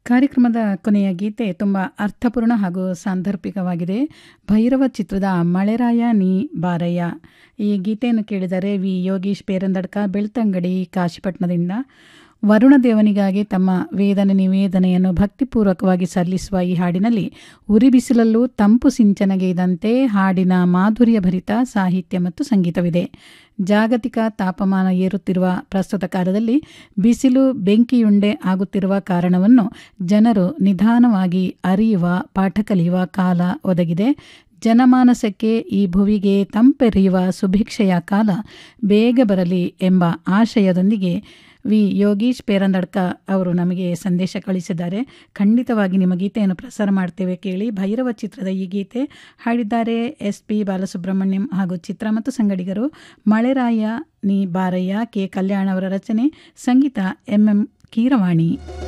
ಕಾರ್ಯಕ್ರಮದ ಕೊನೆಯ ಗೀತೆ ತುಂಬ ಅರ್ಥಪೂರ್ಣ ಹಾಗೂ ಸಾಂದರ್ಭಿಕವಾಗಿದೆ ಭೈರವ ಚಿತ್ರದ ಮಳೆರಾಯ ನೀ ಬಾರಯ್ಯ ಈ ಗೀತೆಯನ್ನು ಕೇಳಿದರೆ ವಿ ಯೋಗೀಶ್ ಪೇರಂದಡ್ಕ ಬೆಳ್ತಂಗಡಿ ಕಾಶಿಪಟ್ಟಣದಿಂದ ವರುಣದೇವನಿಗಾಗಿ ತಮ್ಮ ವೇದನೆ ನಿವೇದನೆಯನ್ನು ಭಕ್ತಿಪೂರ್ವಕವಾಗಿ ಸಲ್ಲಿಸುವ ಈ ಹಾಡಿನಲ್ಲಿ ಉರಿ ಬಿಸಿಲಲ್ಲೂ ತಂಪು ಸಿಂಚನಗೈದಂತೆ ಹಾಡಿನ ಮಾಧುರ್ಯ ಭರಿತ ಸಾಹಿತ್ಯ ಮತ್ತು ಸಂಗೀತವಿದೆ ಜಾಗತಿಕ ತಾಪಮಾನ ಏರುತ್ತಿರುವ ಪ್ರಸ್ತುತ ಕಾಲದಲ್ಲಿ ಬಿಸಿಲು ಬೆಂಕಿಯುಂಡೆ ಆಗುತ್ತಿರುವ ಕಾರಣವನ್ನು ಜನರು ನಿಧಾನವಾಗಿ ಅರಿಯುವ ಪಾಠ ಕಲಿಯುವ ಕಾಲ ಒದಗಿದೆ ಜನಮಾನಸಕ್ಕೆ ಈ ಭುವಿಗೆ ತಂಪೆರೆಯುವ ಸುಭಿಕ್ಷೆಯ ಕಾಲ ಬೇಗ ಬರಲಿ ಎಂಬ ಆಶಯದೊಂದಿಗೆ ವಿ ಯೋಗೀಶ್ ಪೇರಂದಡ್ಕ ಅವರು ನಮಗೆ ಸಂದೇಶ ಕಳಿಸಿದ್ದಾರೆ ಖಂಡಿತವಾಗಿ ನಿಮ್ಮ ಗೀತೆಯನ್ನು ಪ್ರಸಾರ ಮಾಡ್ತೇವೆ ಕೇಳಿ ಭೈರವ ಚಿತ್ರದ ಈ ಗೀತೆ ಹಾಡಿದ್ದಾರೆ ಎಸ್ ಪಿ ಬಾಲಸುಬ್ರಹ್ಮಣ್ಯಂ ಹಾಗೂ ಚಿತ್ರ ಮತ್ತು ಸಂಗಡಿಗರು ಮಳೆರಾಯ ನೀ ಬಾರಯ್ಯ ಕೆ ಕಲ್ಯಾಣ್ ಅವರ ರಚನೆ ಸಂಗೀತ ಎಂ ಎಂ ಕೀರವಾಣಿ